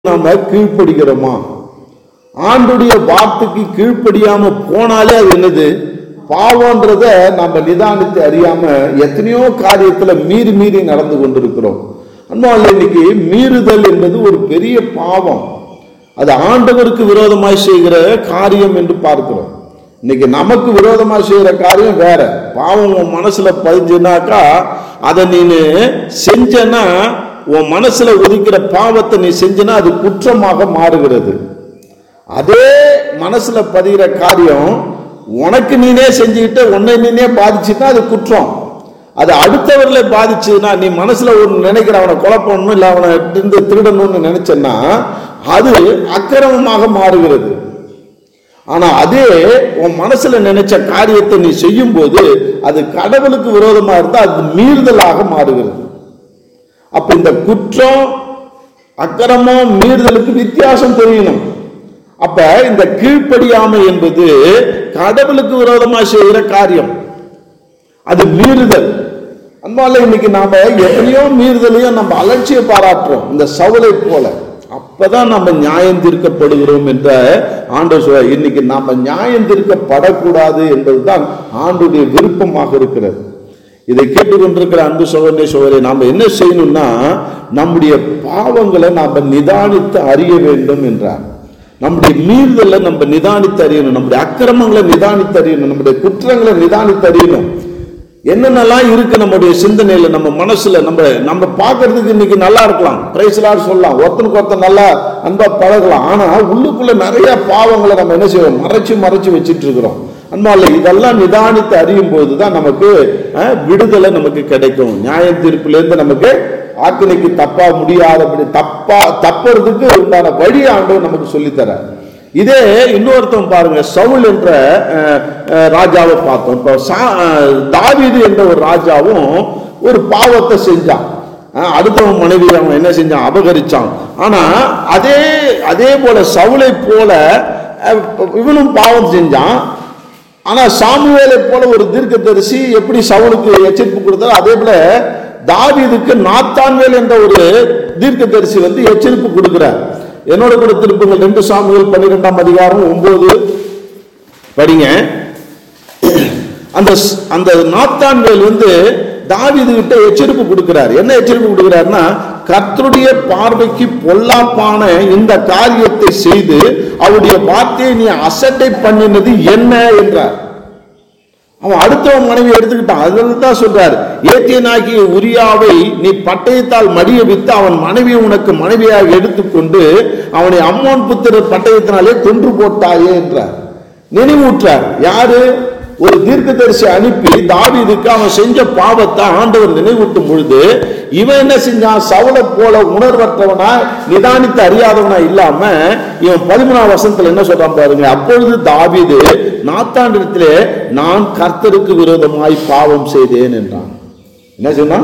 நாம கீழ்ப்படுகிறோமா ஆண்டுடைய வார்த்தைக்கு கீழ்ப்படியாம போனாலே அது என்னது பாவம்ன்றத நம்ம நிதானித்து அறியாம எத்தனையோ காரியத்துல மீறி மீறி நடந்து கொண்டிருக்கிறோம் அன்பால் இன்னைக்கு மீறுதல் என்பது ஒரு பெரிய பாவம் அது ஆண்டவருக்கு விரோதமாய் செய்கிற காரியம் என்று பார்க்கிறோம் இன்னைக்கு நமக்கு விரோதமாக செய்கிற காரியம் வேற பாவம் உன் மனசுல பதிஞ்சுனாக்கா அதை நீ செஞ்சனா உன் மனசுல உதிக்கிற பாவத்தை நீ செஞ்சனா அது குற்றமாக மாறுகிறது அதே மனசுல பதிகிற காரியம் உனக்கு நீனே செஞ்சுக்கிட்டு உன்னை நீனே பாதிச்சுன்னா அது குற்றம் அது அடுத்தவர்களை பாதிச்சுன்னா நீ மனசுல ஒரு நினைக்கிற அவனை கொலை பண்ணணும் இல்லை அவனை இருந்து திருடணும்னு நினைச்சேன்னா அது அக்கிரமமாக மாறுகிறது ஆனா அதே உன் மனசுல நினைச்ச காரியத்தை நீ செய்யும் போது அது கடவுளுக்கு விரோதமா இருந்தா அது மீறுதலாக மாறுகிறது அப்ப இந்த குற்றம் அக்கிரமம் மீறுதலுக்கு வித்தியாசம் தெரியணும் அப்ப இந்த கீழ்ப்படியாமை என்பது கடவுளுக்கு விரோதமா செய்கிற காரியம் அது மீறுதல் அன்பால இன்னைக்கு நாம எத்தனையோ மீறுதலையும் நம்ம அலட்சிய பாராட்டுறோம் இந்த சவலை போல அப்பதான் நம்ம நியாயம் தீர்க்கப்படுகிறோம் என்ற ஆண்டு சொல்ல இன்னைக்கு நாம நியாயம் தீர்க்கப்படக்கூடாது என்பதுதான் ஆண்டுடைய விருப்பமாக இருக்கிறது இதை கேட்டுக்கொண்டிருக்கிற அன்பு சோதனை சோதரை நாம் என்ன செய்யணும்னா நம்முடைய பாவங்களை நாம் நிதானித்து அறிய வேண்டும் என்றார் நம்முடைய மீறுதலை நம்ம நிதானித்து அறியணும் நம்முடைய அக்கிரமங்களை நிதானித்து அறியணும் நம்முடைய குற்றங்களை நிதானித்து அறியணும் என்னென்னலாம் இருக்கு நம்முடைய சிந்தனையில நம்ம மனசுல நம்ம நம்ம பார்க்கறதுக்கு இன்னைக்கு நல்லா இருக்கலாம் பிரைஸ்லார் சொல்லலாம் ஒருத்தனுக்கு ஒருத்தன் நல்லா அன்பா பழகலாம் ஆனா உள்ளுக்குள்ள நிறைய பாவங்களை நம்ம என்ன செய்வோம் மறைச்சு மறைச்சு வச்சிட்டு இருக்கிறோம் அன்பால இதெல்லாம் நிதானித்து அறியும் போது தான் நமக்கு அஹ், விடுதலை நமக்கு கிடைக்கும் நியாய தீர்ப்பிலிருந்து நமக்கு ஆக்கினைக்கு தப்பா முடியாதபடி தப்பா தப்புறதுக்கு உண்டான வழி ஆண்டவர் நமக்கு சொல்லித்தரார் இதே இன்னொருத்தன் பாருங்க சவுல் என்ற அஹ், அஹ், ராஜாவை பார்த்தோம் இப்போ சா- அஹ், தாவீது என்ற ஒரு ராஜாவும் ஒரு பாவத்தை செஞ்சான் அஹ், அடுத்தவன் மனைவி அவன் என்ன செஞ்சான் அபகரிச்சான் ஆனா அதே அதே போல சவுலை போல அஹ், இவனும் பாவம் செஞ்சான் ஆனா சாமுவேலை போல ஒரு தீர்க்கதரிசி எப்படி சவுலுக்கு எச்சரிப்பு கொடுத்தாரோ அதே போல தாவீதுக்கு நாத்தான்வேல் என்ற ஒரு தீர்க்கதரிசி வந்து எச்சரிப்பு கொடுக்கிறார் என்னோட கூட திருப்புங்கள் ரெண்டு சாமுவேல் பன்னிரெண்டாம் அதிகாரம் ஒன்பது படிங்க அந்த ஸ்- அந்த நாத்தான்வேல் வந்து தாவீது கிட்ட எச்சரிப்பு கொடுக்கிறார் என்ன எச்சரிப்பு கொடுக்கிறாருன்னா கர்த்தருடைய பார்வைக்கு பொல்லாப்பான இந்த காரியத்தை செய்து அவருடைய வார்த்தையை நீ அசட்டை பண்ணினது என்ன என்றார் அவன் அடுத்தவன் மனைவி எடுத்துக்கிட்டான் அதுல தான் சொல்றார் ஏத்தியனாகிய உரியாவை நீ பட்டயத்தால் மடிய வித்து அவன் மனைவியை உனக்கு மனைவியாக எடுத்துக்கொண்டு அவனை அம்மோன் புத்திரர் பட்டயத்தினாலே கொன்று போட்டாயே என்றார் நினைவூற்றார் யாரு ஒரு தீர்க்கதரிசி அனுப்பி தாவீதுக்கு அவன் செஞ்ச பாவத்தை ஆண்டவர் நினைவூட்டும் பொழுது இவன் என்ன செஞ்சான் சவுளை போல உணர்வற்றவனா நிதானித்து அறியாதவனா இல்லாம இவன் பதிமூணாம் வருஷத்துல என்ன சொல்றான் பாருங்க அப்பொழுது தாவீது நாத்தாண்டிடத்திலே நான் கர்த்தருக்கு விரோதமாய் பாவம் செய்தேன் என்றான் என்ன சொன்னான்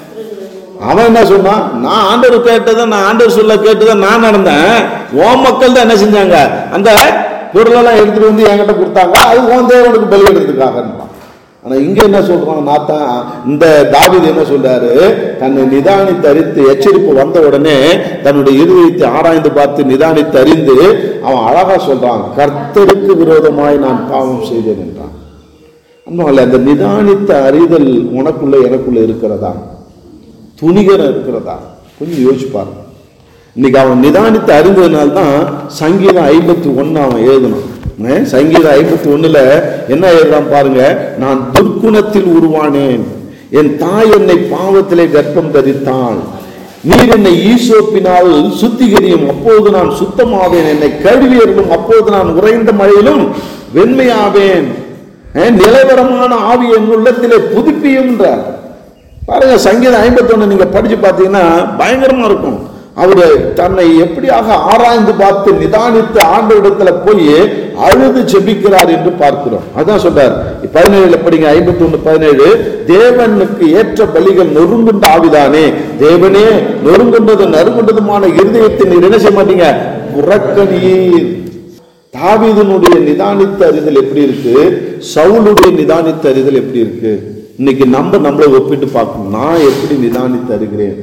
அவன் என்ன சொன்னான் நான் ஆண்டவர் கேட்டதை நான் ஆண்டவர் சொல்ல கேட்டதை நான் நடந்தேன் ஓ மக்கள் தான் என்ன செஞ்சாங்க அந்த பொருளெல்லாம் எடுத்துட்டு வந்து என்கிட்ட கொடுத்தாங்க அது உன் தேவனுக்கு பலி எடுத்துக்காகன்றான் ஆனா இங்க என்ன சொல்றான் நாத்தான் இந்த தாவீது என்ன சொல்றாரு தன்னை நிதானித்து அறித்து எச்சரிப்பு வந்த உடனே தன்னுடைய இருதயத்தை ஆராய்ந்து பார்த்து நிதானித்து அறிந்து அவன் அழகா சொல்றான் கர்த்தருக்கு விரோதமாய் நான் பாவம் செய்தேன் என்றான் அன்பாலே, அந்த நிதானித்த அறிதல் உனக்குள்ள எனக்குள்ள இருக்கிறதா துணிகரம் இருக்கிறதா கொஞ்சம் யோசிச்சு பாருங்க இன்னைக்கு அவன் நிதானித்து அறிந்ததுனால தான் சங்கீதம் ஐம்பத்தி ஒன்று அவன் எழுதணும் அஹ் சங்கீதம் ஐம்பத்தி ஒண்ணுல என்ன எழுதுறான் பாருங்க நான் துர்க்குணத்தில் உருவானேன் என் தாய் என்னை பாவத்திலே கர்ப்பம் தரித்தாள் நீர் என்னை ஈசோப்பினால் சுத்திகரியும் அப்போது நான் சுத்தமாவேன் என்னை கழுவியர்களும் அப்போது நான் உறைந்த மழையிலும் வெண்மையாவேன் அஹ் நிலவரமான ஆவி என் உள்ளத்திலே புதுப்பியும்ன்றார் பாருங்க சங்கீதம் ஐம்பத்தொன்னு நீங்க படிச்சு பார்த்தீங்கன்னா பயங்கரமா இருக்கும் அவரு தன்னை எப்படியாக ஆராய்ந்து பார்த்து நிதானித்து ஆண்டவரிடத்துல போய் அழுது செபிக்கிறார் என்று பார்க்கிறோம் அதான் சொல்றார் பதினேழுல படிங்க ஐம்பத்தி ஒண்ணு பதினேழு தேவனுக்கு ஏற்ற பலிகள் நொறுங்குண்ட ஆவிதானே தேவனே நொறுங்குண்டதும் நறுங்குண்டதுமான இருதயத்தை நீர் என்ன செய்ய மாட்டீங்க புறக்கணியீர் தாவீதனுடைய நிதானித்த அறிதல் எப்படி இருக்கு சவுலுடைய நிதானித்த அறிதல் எப்படி இருக்கு இன்னைக்கு நம்ம நம்மளை ஒப்பிட்டு பார்க்கணும் நான் எப்படி நிதானித்து அறிகிறேன்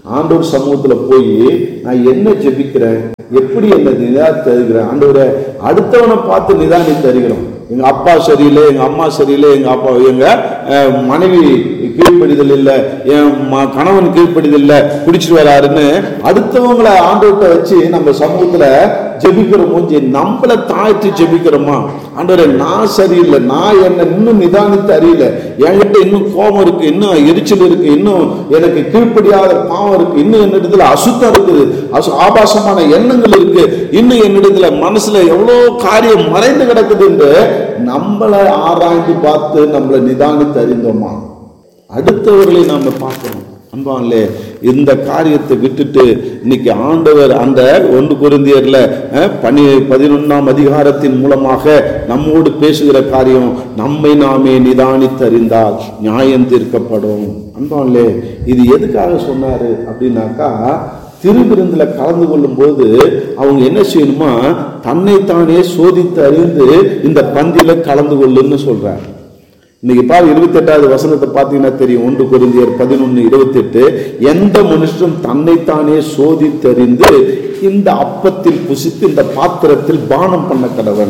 ஆண்டவர் சமூகத்துல போய் நான் என்ன ஜெபிக்கிறேன் எப்படி என்ன நிதானித்து அறிகிறேன் ஆண்டவரை அடுத்தவனை பார்த்து நிதானித்து அறிகிறோம் எங்க அப்பா சரியில்லை எங்க அம்மா சரியில்லை எங்க அப்பா எங்க அஹ், மனைவி கீழ்ப்படிதல் இல்லை என் ம- கணவன் கீழ்ப்படிதல் இல்லை குடிச்சிட்டு வராருன்னு அடுத்தவங்களை ஆண்டவர்கிட்ட வச்சு நம்ம சமூகத்துல ஜெபிக்கிறோம் மூஞ்சி நம்மள தாழ்த்தி ஜெபிக்கிறோமா ஆண்டவரே நான் சரியில்லை நான் என்ன இன்னும் நிதானித்து அறியல என்கிட்ட இன்னும் கோபம் இருக்கு இன்னும் எரிச்சல் இருக்கு இன்னும் எனக்கு கீழ்ப்படியாத பாவம் இருக்கு இன்னும் என்னிடத்துல அசுத்தம் இருக்குது அசு ஆபாசமான எண்ணங்கள் இருக்கு இன்னும் என்னிடத்துல மனசுல எவ்வளவு காரியம் மறைந்து கிடக்குது என்று நம்மளை ஆராய்ந்து பார்த்து நம்மளை நிதானித்து அறிந்தோமா அடுத்தவர்களை நாம பார்க்கணும் அன்பான்லே இந்த காரியத்தை விட்டுட்டு இன்னைக்கு ஆண்டவர் அந்த ஒன்று குருந்தியர்ல அஹ், பனி பதினொன்னாம் அதிகாரத்தின் மூலமாக நம்மோடு பேசுகிற காரியம் நம்மை நாமே நிதானித்தறிந்தால் நியாயம் தீர்க்கப்படும் அன்பான்லே இது எதுக்காக சொன்னாரு அப்படின்னாக்கா திருவிருந்துல கலந்து கொள்ளும் போது அவங்க என்ன செய்யணுமா தன்னைத்தானே சோதித்து அறிந்து இந்த பந்தியில கலந்து கொள்ளுன்னு சொல்றார் இன்னைக்கு பாரு இருபத்தி எட்டாவது வசனத்தை பார்த்தீங்கன்னா தெரியும் ஒன்று குருந்தியர் பதினொன்று இருபத்தெட்டு எந்த மனுஷனும் தன்னைத்தானே சோதித்தறிந்து இந்த அப்பத்தில் புசித்து இந்த பாத்திரத்தில் பானம் பண்ண கடவன்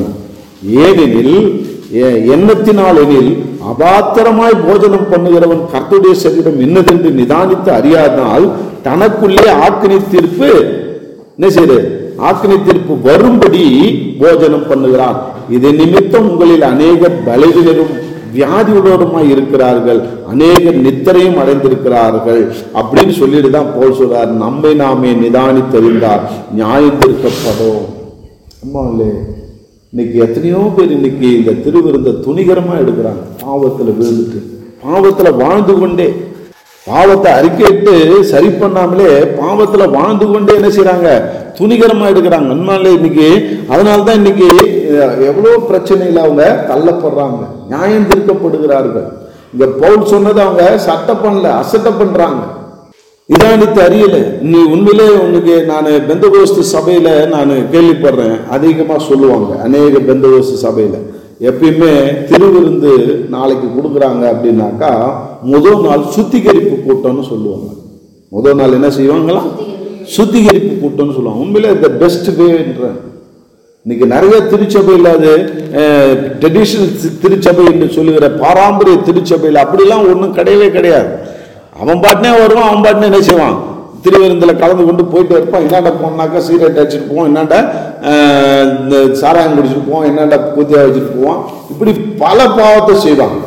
ஏனெனில் எ- எண்ணத்தினால் எனில் அபாத்திரமாய் போஜனம் பண்ணுகிறவன் கர்த்தருடைய சரீரம் இன்னதென்று நிதானித்து அறியாதனால் தனக்குள்ளே ஆக்கினி தீர்ப்பு என்ன செய்யுது ஆக்கினி தீர்ப்பு வரும்படி போஜனம் பண்ணுகிறான் இது நிமித்தம் உங்களில் அநேகர் பலவீனரும் வியாதியுள்ளவருமாய் இருக்கிறார்கள் அநேகர் நித்திரையும் அடைந்திருக்கிறார்கள் அப்படின்னு சொல்லிட்டு தான் போல் சொல்றார் நம்மை நாமே நிதானித்தறிந்தார் நியாயம் தீர்க்கப்படும் அம்மா இல்லே இன்னைக்கு எத்தனையோ பேர் இன்னைக்கு இந்த திருவிருந்த துணிகரமா எடுக்கிறாங்க பாவத்துல விழுந்துட்டு பாவத்துல வாழ்ந்து கொண்டே பாவத்தை அறிக்கையிட்டு சரி பண்ணாமலே பாவத்துல வாழ்ந்து கொண்டே என்ன செய்றாங்க துணிகரமா எடுக்கிறாங்க உண்மையிலே இன்னைக்கு அதனால தான் இன்னைக்கு அஹ், எவ்வளவு பிரச்சனையில அவங்க தள்ளப்படுறாங்க நியாயம் தீர்க்கப்படுகிறார்கள் இங்க பவுல் சொன்னது அவங்க சட்டை பண்ணல அசட்டை பண்றாங்க நிதானித்து அறியல நீ உண்மையிலே உனக்கு நான் பெந்தகோஸ்து சபையில நான் கேள்விப்படுறேன் அதிகமா சொல்லுவாங்க அநேக பெந்தகோஸ்து சபையில எப்பயுமே திருவிருந்து நாளைக்கு கொடுக்குறாங்க அப்படின்னாக்கா முதல் நாள் சுத்திகரிப்பு கூட்டம்னு சொல்லுவாங்க முதல் நாள் என்ன செய்வாங்களா சுத்திகரிப்பு கூட்டம்னு சொல்லுவாங்க உண்மையிலே த பெஸ்ட் வேன்ற இன்னைக்கு நிறைய திருச்சபையில் அது ட்ரெடிஷனல் திருச்சபை என்று சொல்லுகிற பாரம்பரிய திருச்சபையில் அப்படிலாம் ஒன்றும் கிடையவே கிடையாது அவன் பாட்டினே வருவான் அவன் பாட்டினே என்ன செய்வான் திருவிருந்தில் கலந்து கொண்டு போயிட்டு இருப்பான் என்னடா போனாக்கா சீரட் அடிச்சுட்டு போவோம் என்னடா அஹ், இந்த சாராயம் குடிச்சிட்டு போவோம் என்னடா கூத்தியா வச்சுட்டு போவான் இப்படி பல பாவத்தை செய்வாங்க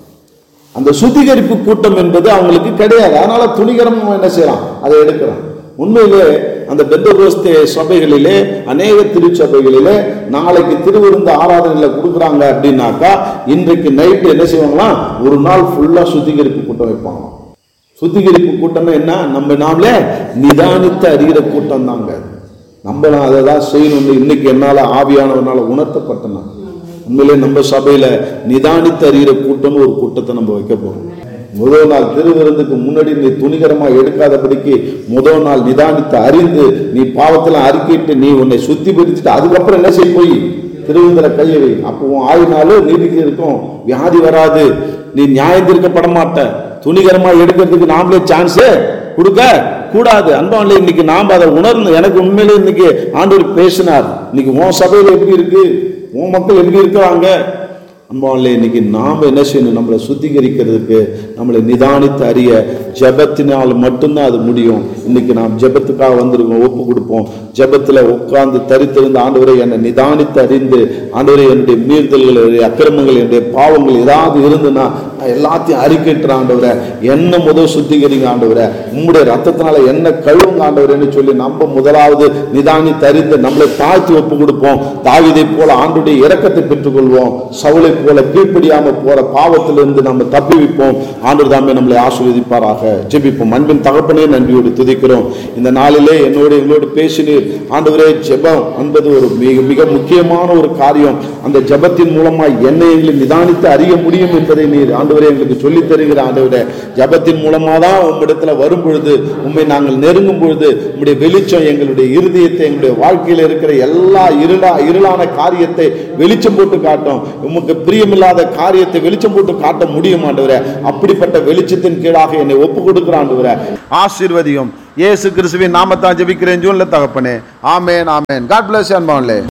அந்த சுத்திகரிப்பு கூட்டம் என்பது அவங்களுக்கு கிடையாது அதனால துணிகரமா என்ன செய்யலாம் அதை எடுக்கிறான் உண்மையிலே அந்த பெந்தகோஸ்தே சபைகளிலே அநேக திருச்சபைகளிலே நாளைக்கு திருவிருந்து ஆராதனையில கொடுக்குறாங்க அப்படின்னாக்கா இன்றைக்கு நைட்டு என்ன செய்வாங்களாம் ஒரு நாள் ஃபுல்லா சுத்திகரிப்பு கூட்டம் வைப்பாங்க சுத்திகரிப்பு கூட்டம்னா என்ன நம்ம நாமளே நிதானித்து அறிகிற கூட்டம் தாங்க நம்மளும் அதை தான் செய்யணும்னு இன்னைக்கு என்னால ஆவியானவனால உணர்த்தப்பட்டனா உண்மையிலே நம்ம சபையில நிதானித்து அறிகிற கூட்டம்னு ஒரு கூட்டத்தை நம்ம வைக்க போறோம் முதல் நாள் திருவிருந்துக்கு முன்னாடி நீ துணிகரமா எடுக்காதபடிக்கு முதல் நாள் நிதானித்து அறிந்து நீ பாவத்துல அறிக்கிட்டு நீ உன்னை சுத்தி பிரிச்சுட்டு அதுக்கப்புறம் என்ன செய்ய போய் திருவிருந்தில கையை வை அப்போ உன் ஆயுநாளும் நீதிக்கு இருக்கும் வியாதி வராது நீ நியாயம் தீர்க்கப்பட மாட்ட துணிகரமா எடுக்கிறதுக்கு நாமளே சான்ஸ் கொடுக்க கூடாது அன்பான்ல இன்னைக்கு நாம் அதை உணர்ந்து எனக்கு உண்மையிலே இன்னைக்கு ஆண்டவர் பேசினார் இன்னைக்கு உன் சபையில எப்படி இருக்கு உன் மக்கள் எப்படி இருக்கிறாங்க அன்பான்ல இன்னைக்கு நாம் என்ன செய்யணும் நம்மளை சுத்திகரிக்கிறதுக்கு நம்மளை நிதானித்து அறிய ஜெபத்தினால் மட்டும்தான் அது முடியும் இன்னைக்கு நாம் ஜெபத்துக்காக வந்திருக்கோம் ஒப்பு கொடுப்போம் ஜெபத்துல உட்கார்ந்து தரித்திருந்த ஆண்டவரை என்னை நிதானித்து அறிந்து ஆண்டவரை என்னுடைய மீறுதல்கள் என்னுடைய அக்கிரமங்கள் என்னுடைய பாவங்கள் ஏதாவது இருந்துன்னா நான் எல்லாத்தையும் அறிக்கின்ற ஆண்டவரை என்ன முதல் சுத்திகரிங்க ஆண்டவரை உம்முடைய ரத்தத்தினால என்ன கழுவுங்க ஆண்டவரேன்னு சொல்லி நம்ம முதலாவது நிதானித்து அறிந்து நம்மளை தாழ்த்தி ஒப்பு கொடுப்போம் தாவிதை போல ஆண்டுடைய இரக்கத்தை பெற்றுக்கொள்வோம் சவுளை போல கீழ்ப்படியாம போற பாவத்திலிருந்து நம்ம தப்பி வைப்போம் ஆண்டு தாமே நம்மளை ஆசீர்வதிப்பாராக ஜெபிப்போம் அன்பின் தகப்பனே நன்றியோடு துதிக்கிறோம் இந்த நாளிலே என்னோடு எங்களோடு பேசினீர் ஆண்டவரே ஜெபம் என்பது ஒரு மிக மிக முக்கியமான ஒரு காரியம் அந்த ஜெபத்தின் மூலமாய் என்னை எங்களை நிதானித்து அறிய முடியும் என்பதை நீர் ஆண்டவரே ஆண்டவரே எங்களுக்கு சொல்லித் தருகிற ஆண்டவரே ஜபத்தின் மூலமாக தான் உம்மிடத்துல வரும் பொழுது உம்மை நாங்கள் நெருங்கும் பொழுது உம்முடைய வெளிச்சம் எங்களுடைய இருதயத்தை எங்களுடைய வாழ்க்கையில் இருக்கிற எல்லா இருளா இருளான காரியத்தை வெளிச்சம் போட்டு காட்டும் உமக்கு பிரியமில்லாத காரியத்தை வெளிச்சம் போட்டு காட்ட முடியும் ஆண்டவரே அப்படிப்பட்ட வெளிச்சத்தின் கீழாக என்னை ஒப்பு கொடுக்கிற ஆண்டவரே ஆசீர்வதியும் இயேசு கிறிஸ்துவின் நாமத்தான் ஜெபிக்கிறேன் ஜூன்ல தகப்பனே ஆமேன் ஆமேன் காட் பிளஸ் அன்பான்லே